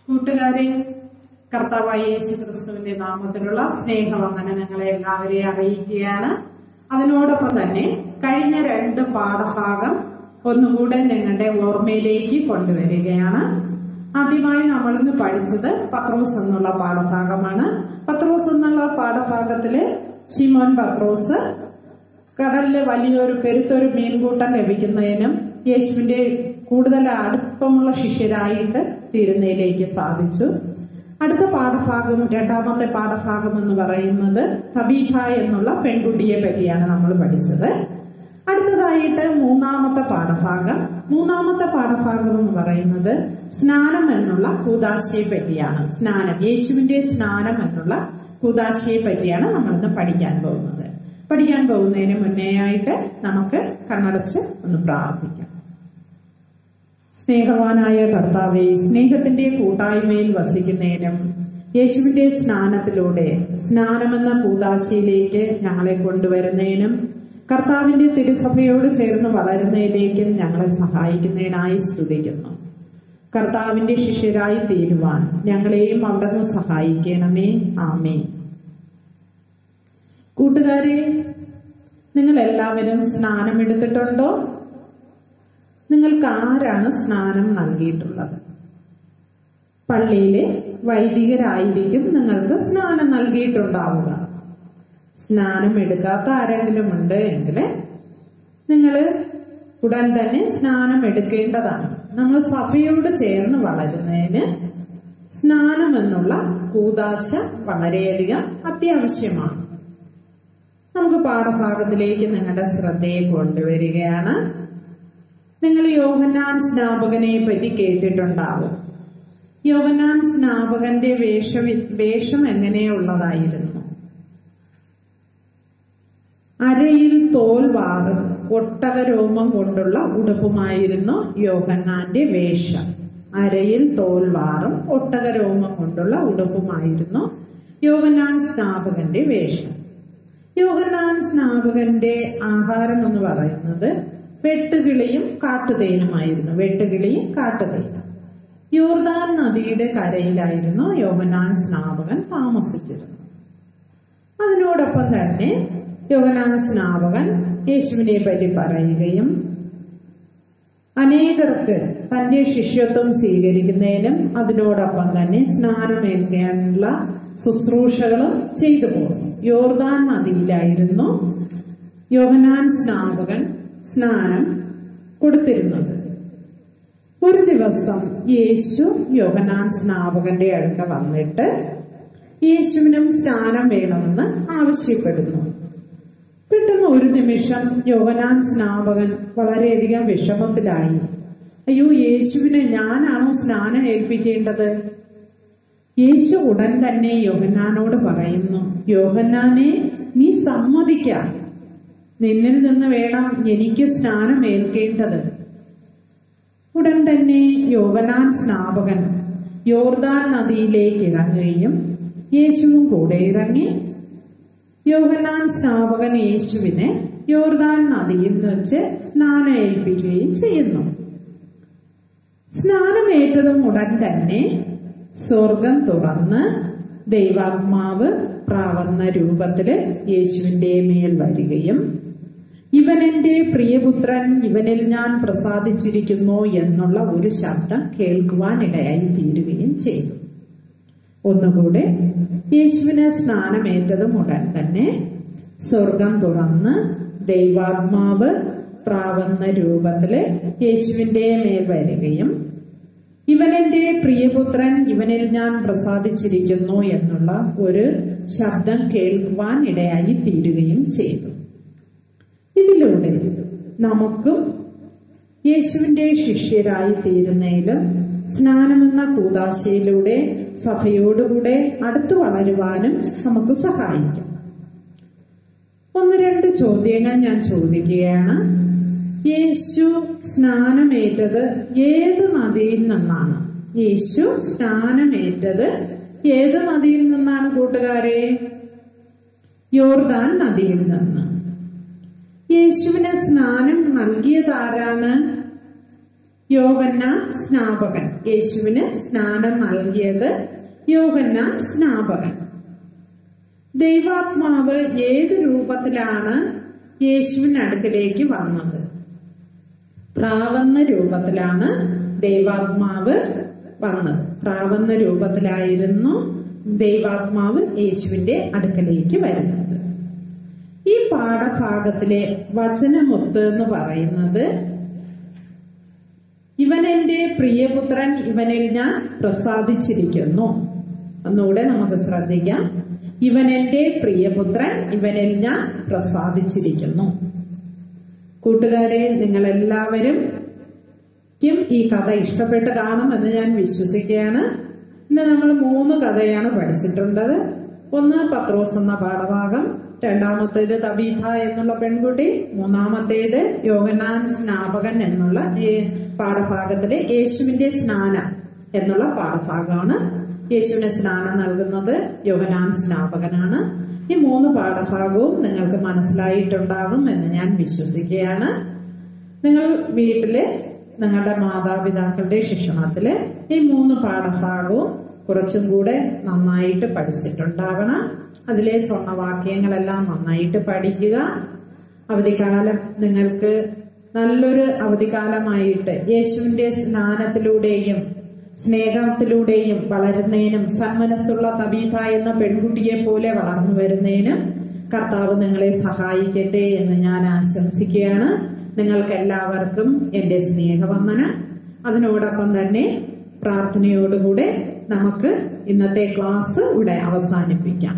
കൂട്ടുകാരെ കർത്താവായ യേശു ക്രിസ്തുവിന്റെ നാമത്തിലുള്ള സ്നേഹവന്ദന നിങ്ങളെ എല്ലാവരെയും അറിയിക്കുകയാണ് അതിനോടൊപ്പം തന്നെ കഴിഞ്ഞ രണ്ട് പാഠഭാഗം ഒന്നുകൂടെ നിങ്ങളുടെ ഓർമ്മയിലേക്ക് കൊണ്ടുവരികയാണ് ആദ്യമായി നമ്മളിന്ന് പഠിച്ചത് പത്രോസ് എന്നുള്ള പാഠഭാഗമാണ് പത്രോസ് എന്നുള്ള പാഠഭാഗത്തില് ഷിമോൻ പത്രോസ് കടലില് വലിയൊരു പെരുത്തൊരു മീൻകൂട്ടം ലഭിക്കുന്നതിനും യേശുവിന്റെ കൂടുതൽ അടുപ്പമുള്ള ശിഷ്യരായിട്ട് തീരുന്നതിലേക്ക് സാധിച്ചു അടുത്ത പാഠഭാഗം രണ്ടാമത്തെ പാഠഭാഗം എന്ന് പറയുന്നത് തബീഥ എന്നുള്ള പെൺകുട്ടിയെ പറ്റിയാണ് നമ്മൾ പഠിച്ചത് അടുത്തതായിട്ട് മൂന്നാമത്തെ പാഠഭാഗം മൂന്നാമത്തെ പാഠഭാഗം എന്ന് പറയുന്നത് സ്നാനം എന്നുള്ള കൂതാശയെ പറ്റിയാണ് സ്നാനം യേശുവിന്റെ സ്നാനം എന്നുള്ള കൂതാശയെ പറ്റിയാണ് നമ്മൾ ഇന്ന് പഠിക്കാൻ പോകുന്നത് പഠിക്കാൻ പോകുന്നതിന് മുന്നേ ആയിട്ട് നമുക്ക് കണ്ണടച്ച് ഒന്ന് പ്രാർത്ഥിക്കാം സ്നേഹവാനായ കർത്താവെ സ്നേഹത്തിന്റെ കൂട്ടായ്മയിൽ വസിക്കുന്നതിനും യേശുവിന്റെ സ്നാനത്തിലൂടെ സ്നാനമെന്ന കൂതാശയിലേക്ക് ഞങ്ങളെ കൊണ്ടുവരുന്നതിനും കർത്താവിന്റെ തിരുസഭയോട് ചേർന്ന് വളരുന്നതിലേക്കും ഞങ്ങളെ സഹായിക്കുന്നതിനായി സ്തുതിക്കുന്നു കർത്താവിന്റെ ശിഷ്യരായി തീരുവാൻ ഞങ്ങളെയും അവിടുന്ന് സഹായിക്കണമേ ആമേ കൂട്ടുകാരെ നിങ്ങൾ എല്ലാവരും സ്നാനമെടുത്തിട്ടുണ്ടോ നിങ്ങൾക്ക് ആരാണ് സ്നാനം നൽകിയിട്ടുള്ളത് പള്ളിയിലെ വൈദികരായിരിക്കും നിങ്ങൾക്ക് സ്നാനം നൽകിയിട്ടുണ്ടാവുക സ്നാനം എടുക്കാത്ത ആരെങ്കിലും ഉണ്ട് എങ്കിൽ നിങ്ങൾ ഉടൻ തന്നെ സ്നാനം എടുക്കേണ്ടതാണ് നമ്മൾ സഭയോട് ചേർന്ന് വളരുന്നതിന് സ്നാനം എന്നുള്ള കൂതാശ വളരെയധികം അത്യാവശ്യമാണ് നമുക്ക് പാഠഭാഗത്തിലേക്ക് നിങ്ങളുടെ ശ്രദ്ധയെ കൊണ്ടുവരികയാണ് നിങ്ങൾ യോഹന്നാൻ സ്നാപകനെ പറ്റി കേട്ടിട്ടുണ്ടാവും യോഹന്നാൻ സ്നാപകന്റെ വേഷം വേഷം എങ്ങനെയുള്ളതായിരുന്നു അരയിൽ തോൽ വാറും ഒട്ടകരോമം കൊണ്ടുള്ള ഉടുപ്പുമായിരുന്നു യോഹന്നാന്റെ വേഷം അരയിൽ തോൽ വാറും ഒട്ടകരോമം കൊണ്ടുള്ള ഉടുപ്പുമായിരുന്നു യോഹന്നാൻ സ്നാപകന്റെ വേഷം യോഹന്നാൻ സ്നാപകന്റെ ആഹാരം എന്ന് പറയുന്നത് വെട്ടുകിളിയും കാട്ടുതേനുമായിരുന്നു വെട്ടുകിളിയും കാട്ടുതേനും യോർദാൻ നദിയുടെ കരയിലായിരുന്നു യോഹനാൻ സ്നാപകൻ താമസിച്ചിരുന്നത് അതിനോടൊപ്പം തന്നെ യോഹനാൻ സ്നാപകൻ യേശുവിനെ പറ്റി പറയുകയും അനേകർക്ക് തന്റെ ശിഷ്യത്വം സ്വീകരിക്കുന്നതിനും അതിനോടൊപ്പം തന്നെ സ്നാനമേൽക്കാനുള്ള ശുശ്രൂഷകളും ചെയ്തു പോകുന്നു യോർദാൻ നദിയിലായിരുന്നു യോഹനാൻ സ്നാപകൻ സ്നാനം കൊടുത്തിരുന്നത് ഒരു ദിവസം യേശു യോഹനാൻ സ്നാപകന്റെ അടുക്ക വന്നിട്ട് യേശുവിനും സ്നാനം വേണമെന്ന് ആവശ്യപ്പെടുന്നു പെട്ടെന്ന് ഒരു നിമിഷം യോഹനാൻ സ്നാപകൻ വളരെയധികം വിഷമത്തിലായി അയ്യോ യേശുവിനെ ഞാനാണോ സ്നാനം ഏൽപ്പിക്കേണ്ടത് യേശു ഉടൻ തന്നെ യോഹന്നാനോട് പറയുന്നു യോഹന്നാനെ നീ സമ്മതിക്കാം നിന്നിൽ നിന്ന് വേണം എനിക്ക് സ്നാനം ഏൽക്കേണ്ടത് ഉടൻ തന്നെ യോവനാൻ സ്നാപകൻ യോർദാൻ നദിയിലേക്ക് ഇറങ്ങുകയും യേശുവും കൂടെ ഇറങ്ങി യോഹനാൻ സ്നാപകൻ യേശുവിനെ യോർദാൻ നദിയിൽ വെച്ച് സ്നാനം ഏൽപ്പിക്കുകയും ചെയ്യുന്നു സ്നാനമേറ്റതും ഉടൻ തന്നെ സ്വർഗം തുറന്ന് ദൈവാത്മാവ് പ്രാവുന്ന രൂപത്തില് യേശുവിന്റെ മേൽ വരികയും ഇവൻ എന്റെ പ്രിയപുത്രൻ ഇവനിൽ ഞാൻ പ്രസാദിച്ചിരിക്കുന്നു എന്നുള്ള ഒരു ശബ്ദം കേൾക്കുവാൻ ഇടയായി തീരുകയും ചെയ്തു ഒന്നുകൂടെ യേശുവിന് സ്നാനമേറ്റതും ഉടൻ തന്നെ സ്വർഗം തുറന്ന് ദൈവാത്മാവ് പ്രാവുന്ന രൂപത്തില് യേശുവിന്റെ മേൽ വരികയും ഇവൻ എന്റെ പ്രിയപുത്രൻ ഇവനിൽ ഞാൻ പ്രസാദിച്ചിരിക്കുന്നു എന്നുള്ള ഒരു ശബ്ദം കേൾക്കുവാൻ ഇടയായി തീരുകയും ചെയ്തു ഇതിലൂടെ നമുക്കും യേശുവിന്റെ ശിഷ്യരായി തീരുന്നതിലും സ്നാനമെന്ന കൂതാശയിലൂടെ സഭയോടുകൂടെ അടുത്തു വളരുവാനും നമുക്ക് സഹായിക്കും ഒന്ന് രണ്ട് ചോദ്യങ്ങൾ ഞാൻ ചോദിക്കുകയാണ് യേശു സ്നാനമേറ്റത് ഏത് നദിയിൽ നിന്നാണ് യേശു സ്നാനമേറ്റത് ഏത് നദിയിൽ നിന്നാണ് കൂട്ടുകാരെ യോർദാൻ നദിയിൽ നിന്ന് യേശുവിന് സ്നാനം നൽകിയത് ആരാണ് യോഹന്നാൻ സ്നാപകൻ യേശുവിന് സ്നാനം നൽകിയത് യോഹന്നാൻ സ്നാപകൻ ദൈവാത്മാവ് ഏത് രൂപത്തിലാണ് യേശുവിന്റെ അടുക്കലേക്ക് വന്നത് പ്രാവന്ന രൂപത്തിലാണ് ദൈവാത്മാവ് വന്നത് പ്രാവന്ന രൂപത്തിലായിരുന്നു ദൈവാത്മാവ് യേശുവിന്റെ അടുക്കലേക്ക് വരുന്നത് ഈ പാഠഭാഗത്തിലെ വചനമുത്ത് എന്ന് പറയുന്നത് ഇവൻ എന്റെ പ്രിയപുത്രൻ ഇവനിൽ ഞാൻ പ്രസാദിച്ചിരിക്കുന്നു ഒന്നുകൂടെ നമുക്ക് ശ്രദ്ധിക്കാം ഇവൻ എന്റെ പ്രിയപുത്രൻ ഇവനിൽ ഞാൻ പ്രസാദിച്ചിരിക്കുന്നു കൂട്ടുകാരെ നിങ്ങൾ എല്ലാവരും ഈ കഥ ഇഷ്ടപ്പെട്ട് കാണുമെന്ന് ഞാൻ വിശ്വസിക്കുകയാണ് ഇന്ന് നമ്മൾ മൂന്ന് കഥയാണ് പഠിച്ചിട്ടുള്ളത് ഒന്ന് പത്രോസ് എന്ന പാഠഭാഗം രണ്ടാമത്തേത് തബീഥ എന്നുള്ള പെൺകുട്ടി മൂന്നാമത്തേത് യോഹനാൻ സ്നാപകൻ എന്നുള്ള ഈ പാഠഭാഗത്തിലെ യേശുവിന്റെ സ്നാനം എന്നുള്ള പാഠഭാഗമാണ് യേശുവിന് സ്നാനം നൽകുന്നത് യോഹനാൻ സ്നാപകനാണ് ഈ മൂന്ന് പാഠഭാഗവും നിങ്ങൾക്ക് മനസ്സിലായിട്ടുണ്ടാകും എന്ന് ഞാൻ വിശ്വസിക്കുകയാണ് നിങ്ങൾ വീട്ടില് നിങ്ങളുടെ മാതാപിതാക്കളുടെ ശിക്ഷണത്തില് ഈ മൂന്ന് പാഠഭാഗവും കുറച്ചും കൂടെ നന്നായിട്ട് പഠിച്ചിട്ടുണ്ടാകണം അതിലെ സ്വർണവാക്യങ്ങളെല്ലാം നന്നായിട്ട് പഠിക്കുക അവധിക്കാലം നിങ്ങൾക്ക് നല്ലൊരു അവധിക്കാലമായിട്ട് യേശുവിന്റെ സ്നാനത്തിലൂടെയും സ്നേഹത്തിലൂടെയും വളരുന്നതിനും സന്മനസ്സുള്ള തബീത എന്ന പെൺകുട്ടിയെ പോലെ വളർന്നു വരുന്നതിനും കർത്താവ് നിങ്ങളെ സഹായിക്കട്ടെ എന്ന് ഞാൻ ആശംസിക്കുകയാണ് നിങ്ങൾക്ക് എല്ലാവർക്കും എൻ്റെ സ്നേഹവന്ദനം അതിനോടൊപ്പം തന്നെ പ്രാർത്ഥനയോടുകൂടെ നമുക്ക് ഇന്നത്തെ ക്ലാസ് ഇവിടെ അവസാനിപ്പിക്കാം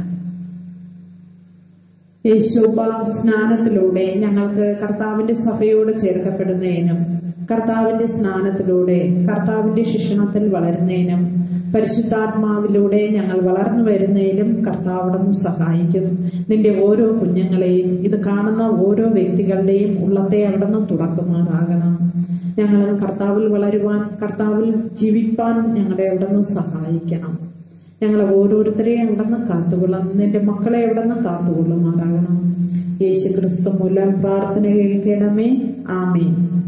യേശോപ സ്നാനത്തിലൂടെ ഞങ്ങൾക്ക് കർത്താവിന്റെ സഭയോട് ചേർക്കപ്പെടുന്നതിനും കർത്താവിന്റെ സ്നാനത്തിലൂടെ കർത്താവിന്റെ ശിക്ഷണത്തിൽ വളരുന്നതിനും പരിശുദ്ധാത്മാവിലൂടെ ഞങ്ങൾ വളർന്നു വരുന്നതിലും കർത്താവിടന്ന് സഹായിക്കും നിന്റെ ഓരോ കുഞ്ഞുങ്ങളെയും ഇത് കാണുന്ന ഓരോ വ്യക്തികളുടെയും ഉള്ളത്തെ അവിടുന്ന് തുറക്കുമാറാകണം ഞങ്ങൾ കർത്താവിൽ വളരുവാൻ കർത്താവിൽ ജീവിപ്പാൻ ഞങ്ങളെ അവിടുന്ന് സഹായിക്കണം ഞങ്ങളെ ഓരോരുത്തരെയും അവിടുന്ന് കാത്തുകൊള്ളാം നിന്റെ മക്കളെ അവിടുന്ന് കാത്തുകൊള്ളുമാറാകണം യേശു ക്രിസ്തു മൂലം പ്രാർത്ഥന കേൾക്കണമേ ആമേ